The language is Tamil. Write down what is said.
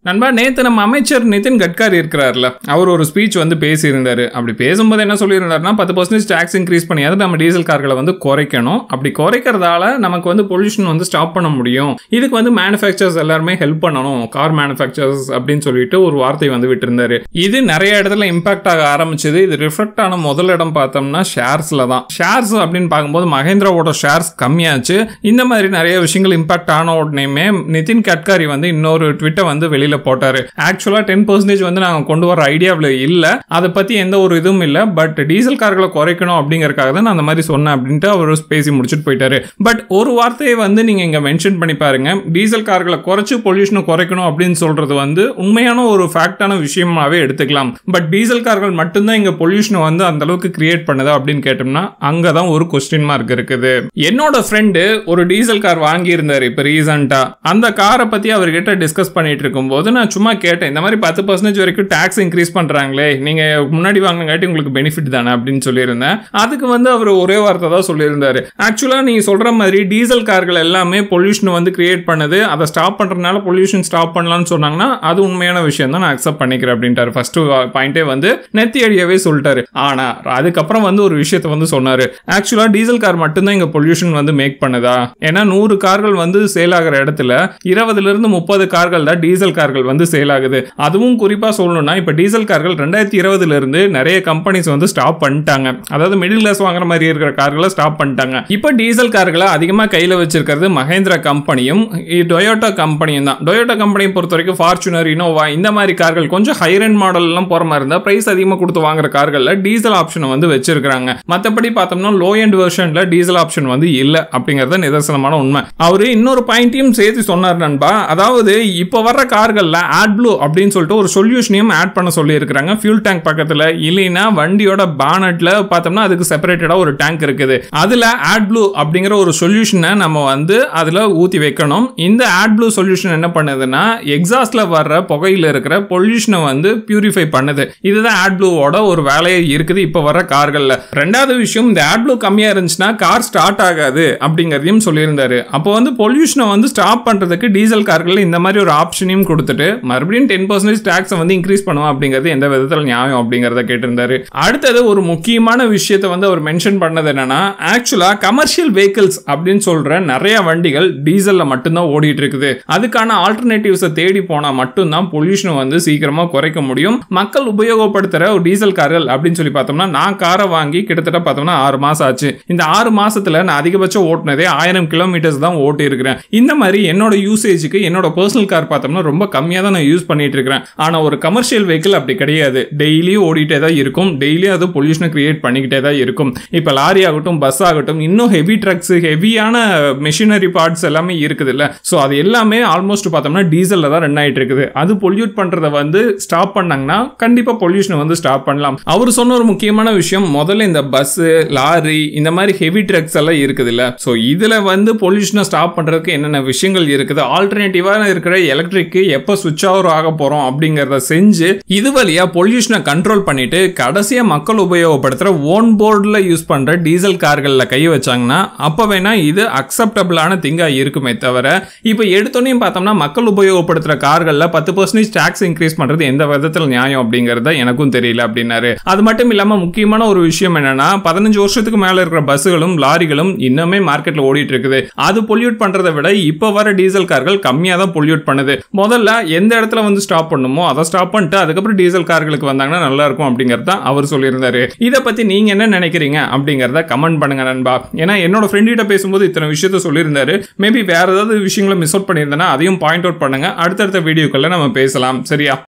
நண்பா நேத்து நம்ம அமைச்சர் நிதின் கட்காரி இருக்கிறார்ல அவர் ஒரு ஸ்பீச் வந்து பேசியிருந்தாரு அப்படி பேசும்போது என்ன சொல்லியிருந்தாருன்னா பத்து பர்சன்டேஜ் டேக்ஸ் இன்க்ரீஸ் பண்ணியாவது நம்ம டீசல் கார்களை வந்து குறைக்கணும் அப்படி குறைக்கிறதால நமக்கு வந்து பொல்யூஷன் வந்து ஸ்டாப் பண்ண முடியும் இதுக்கு வந்து மேனுஃபேக்சர்ஸ் எல்லாருமே ஹெல்ப் பண்ணணும் கார் மேனுஃபேக்சர்ஸ் அப்படின்னு சொல்லிட்டு ஒரு வார்த்தை வந்து விட்டுருந்தாரு இது நிறைய இடத்துல இம்பாக்ட் ஆக ஆரம்பிச்சது இது ரிஃப்ளெக்ட் ஆன முதல் இடம் பார்த்தோம்னா ஷேர்ஸ்ல தான் ஷேர்ஸ் அப்படின்னு பார்க்கும்போது மகேந்திராவோட ஷேர்ஸ் கம்மியாச்சு இந்த மாதிரி நிறைய விஷயங்கள் இம்பாக்ட் ஆன உடனேயுமே நிதின் கட்காரி வந்து இன்னொரு ட்விட்டை வந்து வெளியில போட்டாரு ஆக்சுவலா டென் பர்சன்டேஜ் வந்து நாங்க கொண்டு வர ஐடியாவில் இல்ல அதை பத்தி எந்த ஒரு இதுவும் இல்ல பட் டீசல் கார்களை குறைக்கணும் அப்படிங்கறக்காக தான் நான் அந்த மாதிரி சொன்னேன் அப்படின்ட்டு அவர் பேசி முடிச்சுட்டு போயிட்டாரு பட் ஒரு வார்த்தையை வந்து நீங்க இங்க மென்ஷன் பண்ணி பாருங்க டீசல் கார்களை குறைச்சு பொல்யூஷனை குறைக்கணும் அப்படின்னு சொல்றது வந்து உண்மையான ஒரு ஃபேக்டான விஷயமாவே எடுத்துக்கலாம் பட் டீசல் கார்கள் மட்டும்தான் இங்க பொல்யூஷனை வந்து அந்த அளவுக்கு கிரியேட் பண்ணுதா அப்படின்னு கேட்டோம்னா அங்கதான் ஒரு கொஸ்டின் மார்க் இருக்குது என்னோட ஃப்ரெண்டு ஒரு டீசல் கார் வாங்கியிருந்தாரு இப்போ ரீசெண்டா அந்த காரை பத்தி அவர்கிட்ட டிஸ்கஸ் பண்ணிட்டு இருக்கும்போது நான் சும்மா கேட்டேன் இந்த மாதிரி பத்து பர்சன்டேஜ் வரைக்கும் டேக்ஸ் இன்க்ரீஸ் பண்றாங்களே நீங்க முன்னாடி வாங்கினங்காட்டி உங்களுக்கு பெனிஃபிட் தானே அப்படின்னு சொல்லியிருந்தேன் அதுக்கு வந்து அவர் ஒரே வார்த்தை தான் சொல்லியிருந்தாரு ஆக்சுவலா நீங்க சொல்ற மாதிரி டீசல் கார்கள் எல்லாமே பொல்யூஷன் வந்து கிரியேட் பண்ணுது அதை ஸ்டாப் பண்றதுனால பொல்யூஷன் ஸ்டாப் பண்ணலாம்னு சொன்னாங்கன்னா அது உண்மையான விஷயம் தான் நான் அக்செப்ட் பண்ணிக்கிறேன் அப்படின்ட்டாரு ஃபர்ஸ்ட் பாயிண்டே வந்து நெத்தி அடியவே சொல்லிட்டாரு ஆனா அதுக்கப்புறம் வந்து ஒரு விஷயத்தை வந்து சொன்னாரு ஆக்சுவலா டீசல் கார் மட்டும்தான் இங்க பொல்யூஷன் வந்து மேக் பண்ணுதா ஏன்னா நூறு கார்கள் வந்து சேல் ஆகிற இடத்துல இருபதுல இருந்து முப்பது கார்கள் தான் டீசல் கார்கள் வந்து சேல் ஆகுது அதுவும் குறிப்பா சொல்லணும்னா இப்ப டீசல் கார்கள் ரெண்டாயிரத்தி இருபதுல இருந்து நிறைய கம்பெனிஸ் வந்து ஸ்டாப் பண்ணிட்டாங்க அதாவது மிடில் கிளாஸ் வாங்குற மாதிரி இருக்கிற கார்களை ஸ்டாப் பண்ணிட்டாங்க இப்போ டீசல் கார்களை அதிகமா கையில வச்சிருக்கிறது மகேந்திரா கம்பெனியும் டொயோட்டா கம்பெனியும் தான் டொயோட்டா கம்பெனியை பொறுத்த வரைக்கும் ஃபார்ச்சுனர் இனோவா இந்த மாதிரி கார்கள் கொஞ்சம் ஹைரன் மாடல் எல்லாம் போற மாதிரி இருந்தா பிரைஸ் அதிகமா கொடுத்து வாங்குற கார்கள்ல டீசல் ஆப்ஷன் வந்து வச்சிருக்காங்க மத்தபடி பார்த்தோம்னா லோ எண்ட் வெர்ஷன்ல டீசல் ஆப்ஷன் வந்து இல்ல அப்படிங்கறது நிதர்சனமான உண்மை அவரு இன்னொரு பாயிண்டையும் சேர்த்து சொன்னார் நண்பா அதாவது இப்போ வர்ற கார்கள்ல ஆட் ப்ளூ அப்படின்னு சொல்லிட்டு ஒரு சொல்யூஷனையும் ஆட் பண்ண சொல்லி இருக்கிறாங்க ஃபியூல் டேங்க் பக்கத்துல இல்லைன்னா வண்டியோட பானட்ல பார்த்தோம்னா அதுக்கு செப்பரேட்டடா ஒரு டேங்க் இருக்குது அதுல ஆட் ப்ளூ அப்படிங்கிற ஒரு சொல்யூஷனை நம்ம வந்து அதுல ஊத்தி வைக்கணும் இந்த ஆட் ப்ளூ சொல்யூஷன் என்ன பண்ணுதுன்னா எக்ஸாஸ்ட்ல வர்ற புகையில இருக்கிற பொல்யூஷனை வந்து பியூரிஃபை பண்ணுது இதுதான் ஆட் ப்ளூவோட ஒரு வேலையை இருக்குது இப்போ வர கார்கள்ல ரெண்டாவது விஷயம் இந்த ஆட் ப்ளூ கம்மியா இருந்துச்சுன்னா கார் ஸ்டார்ட் ஆகாது அப்படிங்கறதையும் சொல்லியிருந்தாரு அப்போ வந்து பொல்யூஷனை வந்து ஸ்டாப் பண்றதுக்கு டீசல் கார்கள் இந்த மாதிரி ஒரு ஆப்ஷனையும் கொடுத்துட்டு மறுபடியும் டென் பர்சன்டேஜ் டேக்ஸை வந்து இன்க்ரீஸ் பண்ணுவோம் அப்படிங்கிறது எந்த விதத்தில் நியாயம் அப்படிங்கிறத கேட்டிருந்தாரு அடுத்தது ஒரு முக்கியமான விஷயத்தை வந்து அவர் மென்ஷன் பண்ணது என்னன்னா ஆக்சுவலா கமர்ஷியல் வெஹிக்கிள்ஸ் அப்படின்னு சொல்ற நிறைய வண்டிகள் டீசல்ல மட்டும்தான் ஓடிட்டு இருக்குது அதுக்கான ஆல்டர்னேட்டிவ்ஸை தேடி போனா மட்டும்தான் பொல்யூஷனை வந்து சீக்கிரமா குறைக்க முடியும் மக்கள் உபயோகப்படுத்துற ஒரு டீசல் கார்கள் அப்படின்னு சொல்லி பார்த்தோம்னா நான் காரை வாங்கி கிட்டத்தட்ட பார்த்தோம்னா ஆறு மாசம் ஆச்சு இந்த ஆறு மாசத்துல நான் அதிகபட்சம் ஓட்டுனதே ஆயிரம் கிலோமீட்டர்ஸ் தான் ஓட்டி இருக்கிறேன் இந்த மாதிரி என்னோட யூசேஜுக்கு என்னோட பர்சனல் கார் பார்த்தோம்னா ரொம்ப கம்மியாக தான் நான் யூஸ் பண்ணிட்டு இருக்கிறேன் ஆனால் ஒரு கமர்ஷியல் வெஹிக்கிள் அப்படி கிடையாது டெய்லியும் ஓடிட்டே தான் இருக்கும் டெய்லியும் அது பொல்யூஷனை கிரியேட் பண்ணிக்கிட்டே தான் இருக்கும் இப்போ லாரி ஆகட்டும் பஸ் ஆகட்டும் இன்னும் ஹெவி ட்ரக்ஸ் ஹெவியான மெஷினரி பார்ட்ஸ் எல்லாமே இருக்குது இல்லை ஸோ அது எல்லாமே ஆல்மோஸ்ட் பார்த்தோம்னா டீசலில் தான் ரன் ஆகிட்டு இருக்குது அது பொல்யூட் பண்ணுறத வந்து ஸ்டாப் பண்ணாங்கன்னா கண்டிப்பாக பொல்யூஷனை வந்து ஸ்டாப் பண்ணலாம் அவர் சொன்ன ஒரு முக்கியமான விஷயம் முதல்ல இந்த பஸ்ஸு லாரி இந்த மாதிரி ஹெவி ட்ரக்ஸ் எல்லாம் இருக்குது இல்லை ஸோ இதில் வந்து பொல்யூஷனை ஸ்டாப் பண்ணுறதுக்கு என்னென்ன விஷயங்கள் இருக்குது ஆல்டர்னேட்டிவாக இருக்கிற எலக்ட்ரிக்கு எப்போ சுவிட்ச் ஆவர் ஆக போகிறோம் அப்படிங்கிறத செஞ்சு இது வழியாக பொல்யூஷனை கண்ட்ரோல் பண்ணிட்டு கடைசியாக மக்கள் உபயோகப்படுத்துகிற ஓன் போர்டில் யூஸ் பண்ணுற டீசல் கார்களில் கை வச்சாங்கன்னா அப்போ வேணா இது அக்செப்டபிளான திங்காக இருக்குமே தவிர இப்போ எடுத்தோன்னையும் பார்த்தோம்னா மக்கள் உபயோகப்படுத்துகிற கார்களில் பத்து பர்சன்டேஜ் டேக்ஸ் இன்க்ரீஸ் பண்ணுறது எந்த விதத்தில் நியாயம் அப்படிங்கிறத எனக்கும் தெரியல அப்படின்னாரு அது மட்டும் இல்லாமல் முக்கியமான ஒரு விஷயம் என்னன்னா பதினஞ்சு வருஷத்துக்கு மேலே இருக்கிற பஸ்ஸுகளும் லாரிகளும் இன்னுமே மார்க்கெட்டில் ஓடிட்டு இருக்குது அது பொல்யூட் பண்ணுறதை விட இப்போ வர டீசல் கார்கள் கம்மியாக தான் பொல்யூட் பண்ணுது முதல்ல எந்த இடத்துல வந்து ஸ்டாப் பண்ணுமோ அதை ஸ்டாப் பண்ணிட்டு அதுக்கப்புறம் டீசல் கார்களுக்கு வந்தாங்கன்னா நல்லா இருக்கும் அப்படிங்கிறது தான் அவர் சொல்லியிருந்தாரு இதை பற்றி நீங்கள் என்ன நினைக்கிறீங்க அப்படிங்கிறத கமெண்ட் பண்ணுங்க நண்பா ஏன்னா என்னோட ஃப்ரெண்ட் கிட்ட பேசும்போது இத்தனை விஷயத்த சொல்லியிருந்தாரு மேபி வேற ஏதாவது விஷயங்களை மிஸ் அவுட் பண்ணியிருந்தேன்னா அதையும் பாயிண்ட் அவுட் பண்ணுங்க அடுத்தடுத்த வீடியோக்களில் நம்ம பேசலாம் சரியா